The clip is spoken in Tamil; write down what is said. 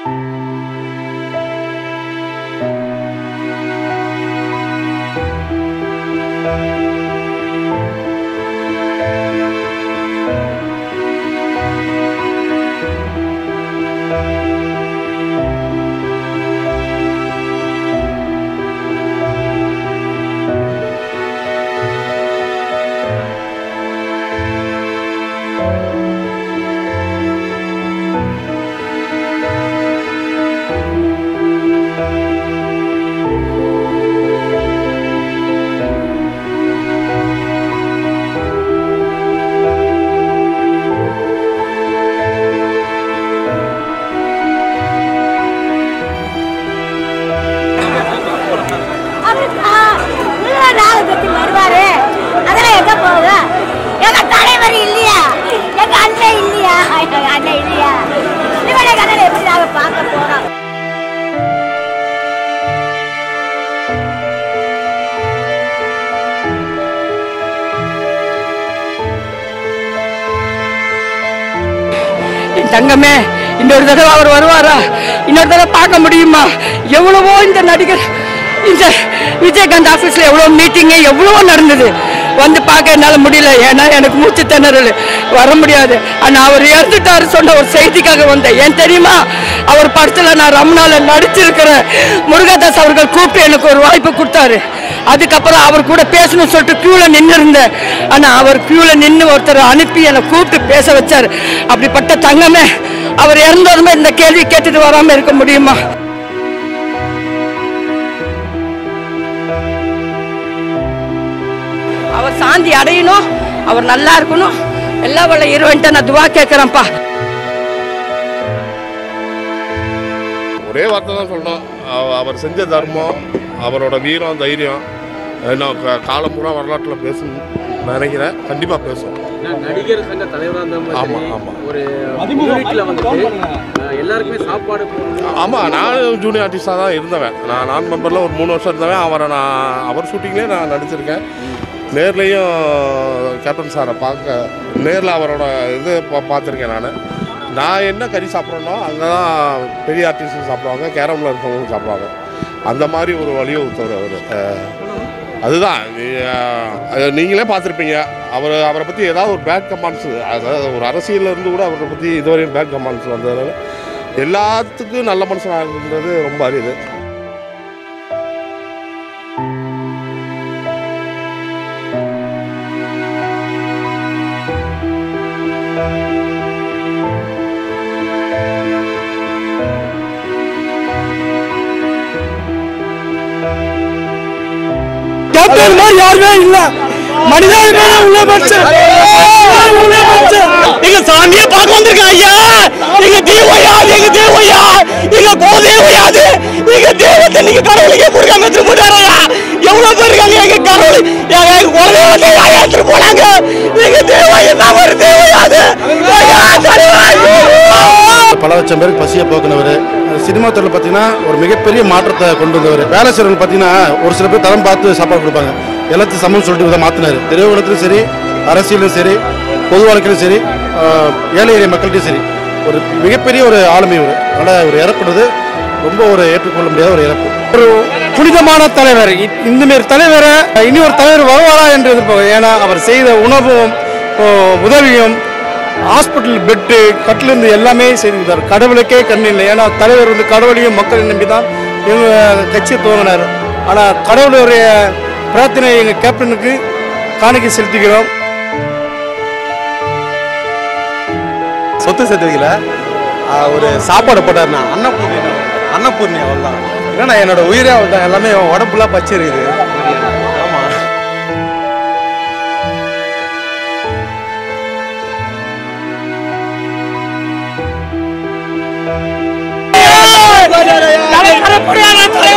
நாகப்பத்தி வருவாரு அதெல்லாம் எங்க போகுது எங்க தலைவர் இல்லையா எங்க அண்ணன் இல்லையா எங்க அண்ணன் இல்லையா இவனை கண்ணனை எப்படி நாங்க பார்க்க போறோம் என் தங்கமே இன்னொரு தடவை அவர் வருவாரா இன்னொரு தடவை பார்க்க முடியுமா எவ்வளவோ இந்த நடிகர் இந்த விஜயகாந்த் ஆஃபீஸில் எவ்வளோ மீட்டிங்கு எவ்வளவோ நடந்தது வந்து பார்க்க என்னால் முடியல ஏன்னா எனக்கு மூச்சு திணறல் வர முடியாது ஆனால் அவர் இறந்துட்டாரு சொன்ன ஒரு செய்திக்காக வந்தேன் ஏன் தெரியுமா அவர் படத்தில் நான் ரமணால நடிச்சிருக்கிறேன் முருகதாஸ் அவர்கள் கூப்பிட்டு எனக்கு ஒரு வாய்ப்பு கொடுத்தாரு அதுக்கப்புறம் அவர் கூட பேசணும்னு சொல்லிட்டு க்யூவில் நின்று இருந்தேன் ஆனால் அவர் க்யூவில் நின்று ஒருத்தர் அனுப்பி என்னை கூப்பிட்டு பேச வச்சார் அப்படிப்பட்ட தங்கமே அவர் இறந்ததுமே இந்த கேள்வி கேட்டுட்டு வராமல் இருக்க முடியுமா அவர் சாந்தி அடையணும் அவர் நல்லா இருக்கணும் எல்லா வல்ல இருவன்ட்ட நான் துவா கேட்குறேன்ப்பா ஒரே வார்த்தை தான் சொல்லணும் அவ- அவர் செஞ்ச தர்மம் அவரோட வீரம் தைரியம் இன்னும் கா- காலம் பூரா வரலாற்றில் பேசணும் நினைக்கிறேன் கண்டிப்பாக பேசும் ஏன்னா நடிகர் சங்க தலைவராக இருந்தாலும் ஆமா, சரி, ஆமா. ஒரு யூனிட்ல வந்துட்டு அஹ், எல்லாருக்குமே சாப்பாடு போடணும். ஆமாம் நான் ஜூனியர் ஆர்டிஸ்டாக தான் இருந்தவன் நான் நான் மெம்பரில் ஒரு மூணு வருஷம் இருந்தவன் அவரை நான் அவர் ஷூட்டிங்லேயே நான் நடிச்சிருக்கேன் நேர்லேயும் கேப்டன் சாரை பார்க்க நேரில் அவரோட இது பா பார்த்துருக்கேன் நான் நான் என்ன கறி சாப்பிட்றேனோ அங்கே தான் பெரிய ஆர்டிஸ்ட் சாப்பிடுவாங்க கேரமில் இருக்கவங்க சாப்பிடுவாங்க அந்த மாதிரி ஒரு வழியை ஊற்றவர் அவர் அதுதான் நீ- அஹ் நீங்களே பார்த்துருப்பீங்க அவர் அவரை பற்றி ஏதாவது ஒரு பேட் கமெண்ட்ஸ் அதாவது ஒரு அரசியல்ல இருந்து கூட அவரை பற்றி இதுவரையும் பேட் கமெண்ட்ஸ் வந்ததுனால எல்லாத்துக்கும் நல்ல மனுஷனாக இருந்தது ரொம்ப அரியுது கேப்டன் மாதிரி யாருமே இல்ல மனிதாபிமான உள்ள மனுஷன் உள்ள மனுஷன் எங்க சாமியை பார்க்க வந்திருக்கேன் ஐயா எங்க தேவையா எங்க தேவையா எங்க கோதேவையாது எங்க தேவத்தை நீங்க கடவுளுக்கே கொடுக்காம எடுத்துட்டு போட்டாரையா எவ்வளவு பேர் இருக்காங்க எங்க கடவுள் எங்க எங்க குலதெய்வத்தை யாரையா எடுத்துட்டு போனாங்க எங்க தேவை என்ன ஒரு தேவையாது ஐயா, தலைவா, ஐயோ. பல லட்சம் பேருக்கு பசியை போக்குனவர் சினிமா துறையில் பார்த்தீங்கன்னா ஒரு மிகப்பெரிய மாற்றத்தை கொண்டு வந்தவர் வேலை செய்கிறவங்க பார்த்தீங்கன்னா ஒரு சில பேர் தரம் பார்த்து சாப்பாடு கொடுப்பாங்க எல்லாத்தையும் சமம் சொல்லிட்டு இதை மாற்றினார் திரையுலகத்திலும் சரி அரசியலும் சரி பொது வாழ்க்கையிலும் சரி ஆஹ், ஏழை எளிய மக்கள்கிட்டையும் சரி ஒரு மிகப்பெரிய ஒரு ஆளுமை ஒரு அதனால் ஒரு இறப்புறது ரொம்ப ஒரு ஏற்றுக்கொள்ள முடியாத ஒரு இறப்பு ஒரு புனிதமான தலைவர் இ- இந்த மாரி தலைவரை இனி ஒரு தலைவர் வருவாரா என்று எதிர்பார்க்கிறேன் ஏன்னா அவர் செய்த உணவும் ஓ, உதவியும் ஹாஸ்பிட்டல் பெட்டு கட்டிலிருந்து எல்லாமே செய்திருந்தார் கடவுளுக்கே கண் இல்லை ஏன்னா தலைவர் வந்து கடவுளையும் மக்களையும் நம்பி தான் இவங்க கட்சியை துவங்கினார் ஆனால் கடவுளுடைய பிரார்த்தனை எங்கள் கேப்டனுக்கு காணிக்கை செலுத்துகிறோம் சொத்து சேர்த்து வைக்கல ஆஹ் ஒரு சாப்பாடு போட்டாருண்ணா அன்னபூர்ணி அன்னபூர்ணி அவள் தான் ஏன்னா என்னோட உயிரே அவள் தான் எல்லாமே அவன் உடம்புலாம் பச்சை இருக்குது ஆமா தலைவர் புரியாத தலைவர்